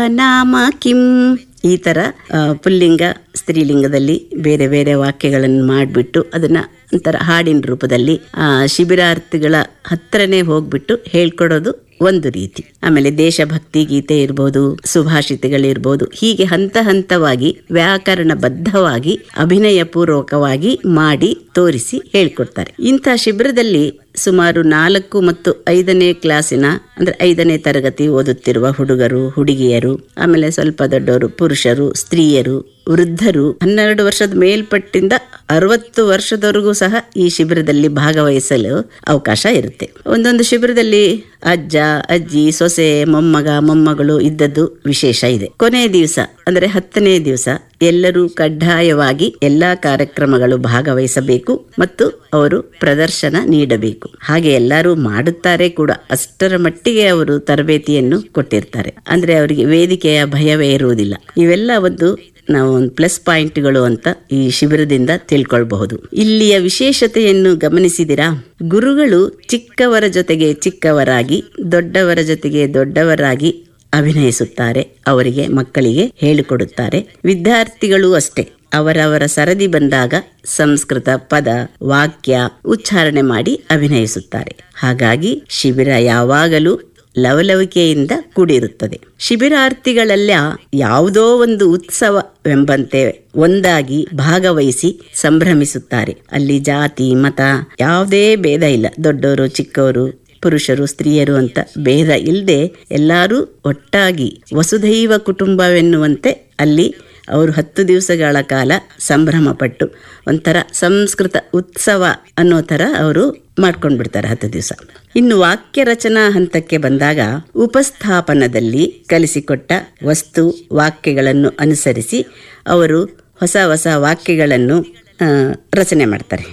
ನಾಮ ಕಿಂ ಈ ಥರ ಆ, ಪುಲ್ಲಿಂಗ ಸ್ತ್ರೀಲಿಂಗದಲ್ಲಿ ಬೇರೆ ಬೇರೆ ವಾಕ್ಯಗಳನ್ನು ಮಾಡಿಬಿಟ್ಟು ಅದನ್ನ ಒಂಥರ ಹಾಡಿನ ರೂಪದಲ್ಲಿ ಆ, ಶಿಬಿರಾರ್ಥಿಗಳ ಹತ್ರನೇ ಹೋಗ್ಬಿಟ್ಟು ಹೇಳ್ಕೊಡೋದು ಒಂದು ರೀತಿ ಆಮೇಲೆ ದೇಶಭಕ್ತಿ ಗೀತೆ ಇರ್ಬೋದು ಸುಭಾಷಿತಗಳಿರ್ಬೋದು ಹೀಗೆ ಹಂತ ಹಂತವಾಗಿ ವ್ಯಾಕರಣಬದ್ಧವಾಗಿ ಅಭಿನಯ ಪೂರ್ವಕವಾಗಿ ಮಾಡಿ ತೋರಿಸಿ ಹೇಳ್ಕೊಡ್ತಾರೆ ಇಂಥ ಶಿಬಿರದಲ್ಲಿ ಸುಮಾರು ನಾಲ್ಕು ಮತ್ತು ಐದನೇ ಕ್ಲಾಸಿನ ಅಂದ್ರೆ ಐದನೇ ತರಗತಿ ಓದುತ್ತಿರುವ ಹುಡುಗರು ಹುಡುಗಿಯರು ಆಮೇಲೆ ಸ್ವಲ್ಪ ದೊಡ್ಡವರು ಪುರುಷರು ಸ್ತ್ರೀಯರು ವೃದ್ಧರು ಹನ್ನೆರಡು ವರ್ಷದ ಮೇಲ್ಪಟ್ಟಿಂದ ಅರವತ್ತು ವರ್ಷದವರೆಗೂ ಸಹ ಈ ಶಿಬಿರದಲ್ಲಿ ಭಾಗವಹಿಸಲು ಅವಕಾಶ ಇರುತ್ತೆ ಒಂದೊಂದು ಶಿಬಿರದಲ್ಲಿ ಅಜ್ಜ ಅಜ್ಜಿ ಸೊಸೆ ಮೊಮ್ಮಗ ಮೊಮ್ಮಗಳು ಇದ್ದದ್ದು ವಿಶೇಷ ಇದೆ ಕೊನೆಯ ದಿವಸ ಅಂದ್ರೆ ಹತ್ತನೇ ದಿವಸ ಎಲ್ಲರೂ ಕಡ್ಡಾಯವಾಗಿ ಎಲ್ಲಾ ಕಾರ್ಯಕ್ರಮಗಳು ಭಾಗವಹಿಸಬೇಕು ಮತ್ತು ಅವರು ಪ್ರದರ್ಶನ ನೀಡಬೇಕು ಹಾಗೆ ಎಲ್ಲರೂ ಮಾಡುತ್ತಾರೆ ಕೂಡ ಅಷ್ಟರ ಮಟ್ಟಿಗೆ ಅವರು ತರಬೇತಿಯನ್ನು ಕೊಟ್ಟಿರ್ತಾರೆ ಅಂದ್ರೆ ಅವರಿಗೆ ವೇದಿಕೆಯ ಭಯವೇ ಇರುವುದಿಲ್ಲ ಇವೆಲ್ಲ ಒಂದು ನಾವು ಒಂದು ಪ್ಲಸ್ ಪಾಯಿಂಟ್ಗಳು ಅಂತ ಈ ಶಿಬಿರದಿಂದ ತಿಳ್ಕೊಳ್ಬಹುದು ಇಲ್ಲಿಯ ವಿಶೇಷತೆಯನ್ನು ಗಮನಿಸಿದಿರಾ ಗುರುಗಳು ಚಿಕ್ಕವರ ಜೊತೆಗೆ ಚಿಕ್ಕವರಾಗಿ ದೊಡ್ಡವರ ಜೊತೆಗೆ ದೊಡ್ಡವರಾಗಿ ಅಭಿನಯಿಸುತ್ತಾರೆ ಅವರಿಗೆ ಮಕ್ಕಳಿಗೆ ಹೇಳಿಕೊಡುತ್ತಾರೆ ವಿದ್ಯಾರ್ಥಿಗಳು ಅಷ್ಟೇ ಅವರವರ ಸರದಿ ಬಂದಾಗ ಸಂಸ್ಕೃತ ಪದ ವಾಕ್ಯ ಉಚ್ಚಾರಣೆ ಮಾಡಿ ಅಭಿನಯಿಸುತ್ತಾರೆ ಹಾಗಾಗಿ ಶಿಬಿರ ಯಾವಾಗಲೂ ಲವಲವಿಕೆಯಿಂದ ಕೂಡಿರುತ್ತದೆ ಶಿಬಿರಾರ್ಥಿಗಳೆಲ್ಲ ಯಾವುದೋ ಒಂದು ಉತ್ಸವವೆಂಬಂತೆ ಒಂದಾಗಿ ಭಾಗವಹಿಸಿ ಸಂಭ್ರಮಿಸುತ್ತಾರೆ ಅಲ್ಲಿ ಜಾತಿ ಮತ ಯಾವುದೇ ಭೇದ ಇಲ್ಲ ದೊಡ್ಡವರು ಚಿಕ್ಕವರು ಪುರುಷರು ಸ್ತ್ರೀಯರು ಅಂತ ಭೇದ ಇಲ್ಲದೆ ಎಲ್ಲರೂ ಒಟ್ಟಾಗಿ ವಸುಧೈವ ಕುಟುಂಬವೆನ್ನುವಂತೆ ಅಲ್ಲಿ ಅವರು ಹತ್ತು ದಿವಸಗಳ ಕಾಲ ಸಂಭ್ರಮ ಪಟ್ಟು ಒಂಥರ ಸಂಸ್ಕೃತ ಉತ್ಸವ ಅನ್ನೋ ಥರ ಅವರು ಮಾಡ್ಕೊಂಡು ಬಿಡ್ತಾರೆ ಹತ್ತು ದಿವಸ ಇನ್ನು ವಾಕ್ಯ ರಚನಾ ಹಂತಕ್ಕೆ ಬಂದಾಗ ಉಪಸ್ಥಾಪನದಲ್ಲಿ ಕಲಿಸಿಕೊಟ್ಟ ವಸ್ತು ವಾಕ್ಯಗಳನ್ನು ಅನುಸರಿಸಿ ಅವರು ಹೊಸ ಹೊಸ ವಾಕ್ಯಗಳನ್ನು ಆ, ರಚನೆ ಮಾಡ್ತಾರೆ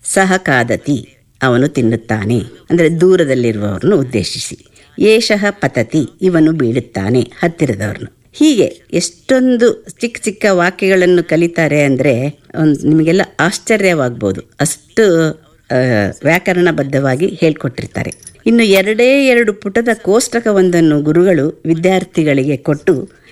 ಸಹಕಾದತಿ ಅವನು ತಿನ್ನುತ್ತಾನೆ ಅಂದರೆ ದೂರದಲ್ಲಿರುವವರನ್ನು ಉದ್ದೇಶಿಸಿ ಏಷಃ ಪತತಿ ಇವನು ಬೀಳುತ್ತಾನೆ ಹತ್ತಿರದವರನ್ನು ಹೀಗೆ ಎಷ್ಟೊಂದು ಚಿಕ್ಕ ಚಿಕ್ಕ ವಾಕ್ಯಗಳನ್ನು ಕಲಿತಾರೆ ಅಂದರೆ ಒಂದು ನಿಮಗೆಲ್ಲ ಆಶ್ಚರ್ಯವಾಗ್ಬೋದು ಅಷ್ಟು ಆ, ವ್ಯಾಕರಣಬದ್ಧವಾಗಿ ಹೇಳ್ಕೊಟ್ಟಿರ್ತಾರೆ ಇನ್ನು ಎರಡೇ ಎರಡು ಪುಟದ ಕೋಷ್ಟಕವೊಂದನ್ನು ಗುರುಗಳು ವಿದ್ಯಾರ್ಥಿಗಳಿಗೆ ಕೊಟ್ಟು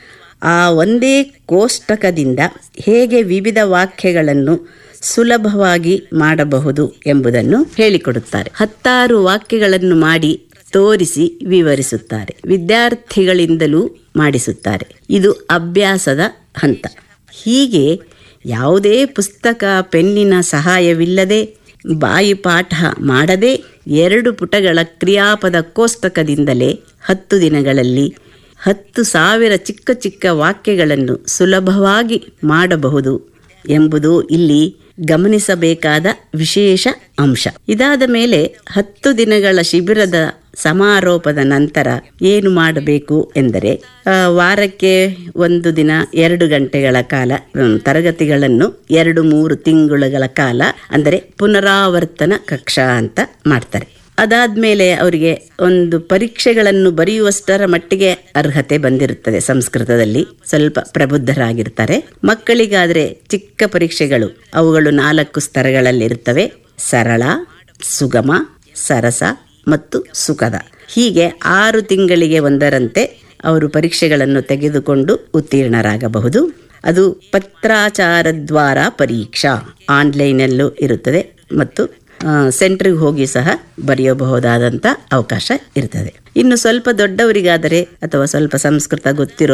ಆ ಒಂದೇ ಕೋಷ್ಟಕದಿಂದ ಹೇಗೆ ವಿವಿಧ ವಾಕ್ಯಗಳನ್ನು ಸುಲಭವಾಗಿ ಮಾಡಬಹುದು ಎಂಬುದನ್ನು ಹೇಳಿಕೊಡುತ್ತಾರೆ ಹತ್ತಾರು ವಾಕ್ಯಗಳನ್ನು ಮಾಡಿ ತೋರಿಸಿ ವಿವರಿಸುತ್ತಾರೆ ವಿದ್ಯಾರ್ಥಿಗಳಿಂದಲೂ ಮಾಡಿಸುತ್ತಾರೆ ಇದು ಅಭ್ಯಾಸದ ಹಂತ ಹೀಗೆ ಯಾವುದೇ ಪುಸ್ತಕ ಪೆನ್ನಿನ ಸಹಾಯವಿಲ್ಲದೆ ಬಾಯಿ ಪಾಠ ಮಾಡದೆ ಎರಡು ಪುಟಗಳ ಕ್ರಿಯಾಪದ ಕೋಷ್ಟಕದಿಂದಲೇ ಹತ್ತು ದಿನಗಳಲ್ಲಿ ಹತ್ತು ಸಾವಿರ ಚಿಕ್ಕ ಚಿಕ್ಕ ವಾಕ್ಯಗಳನ್ನು ಸುಲಭವಾಗಿ ಮಾಡಬಹುದು ಎಂಬುದು ಇಲ್ಲಿ ಗಮನಿಸಬೇಕಾದ ವಿಶೇಷ ಅಂಶ ಇದಾದ ಮೇಲೆ ಹತ್ತು ದಿನಗಳ ಶಿಬಿರದ ಸಮಾರೋಪದ ನಂತರ ಏನು ಮಾಡಬೇಕು ಎಂದರೆ ಆ, ವಾರಕ್ಕೆ ಒಂದು ದಿನ ಎರಡು ಗಂಟೆಗಳ ಕಾಲ ಹ್ಮ್, ತರಗತಿಗಳನ್ನು ಎರಡು ಮೂರು ತಿಂಗಳುಗಳ ಕಾಲ ಅಂದರೆ ಪುನರಾವರ್ತನ ಕಕ್ಷಾ ಅಂತ ಮಾಡ್ತಾರೆ ಅದಾದ್ಮೇಲೆ ಅವರಿಗೆ ಒಂದು ಪರೀಕ್ಷೆಗಳನ್ನು ಬರೆಯುವಷ್ಟರ ಮಟ್ಟಿಗೆ ಅರ್ಹತೆ ಬಂದಿರುತ್ತದೆ ಸಂಸ್ಕೃತದಲ್ಲಿ ಸ್ವಲ್ಪ ಪ್ರಬುದ್ಧರಾಗಿರ್ತಾರೆ ಮಕ್ಕಳಿಗಾದರೆ ಚಿಕ್ಕ ಪರೀಕ್ಷೆಗಳು ಅವುಗಳು ನಾಲ್ಕು ಸ್ತರಗಳಲ್ಲಿರುತ್ತವೆ ಸರಳ ಸುಗಮ ಸರಸ ಮತ್ತು ಸುಖದ ಹೀಗೆ ಆರು ತಿಂಗಳಿಗೆ ಒಂದರಂತೆ ಅವರು ಪರೀಕ್ಷೆಗಳನ್ನು ತೆಗೆದುಕೊಂಡು ಉತ್ತೀರ್ಣರಾಗಬಹುದು ಅದು ಪತ್ರಾಚಾರದ್ವಾರ ಪರೀಕ್ಷಾ ಆನ್ಲೈನಲ್ಲೂ ಇರುತ್ತದೆ ಮತ್ತು ಸೆಂಟ್ರಿಗೆ ಹೋಗಿ ಸಹ ಬರೆಯಬಹುದಾದಂಥ ಅವಕಾಶ ಇರ್ತದೆ ಇನ್ನು ಸ್ವಲ್ಪ ದೊಡ್ಡವರಿಗಾದರೆ ಅಥವಾ ಸ್ವಲ್ಪ ಸಂಸ್ಕೃತ ಗೊತ್ತಿರೋ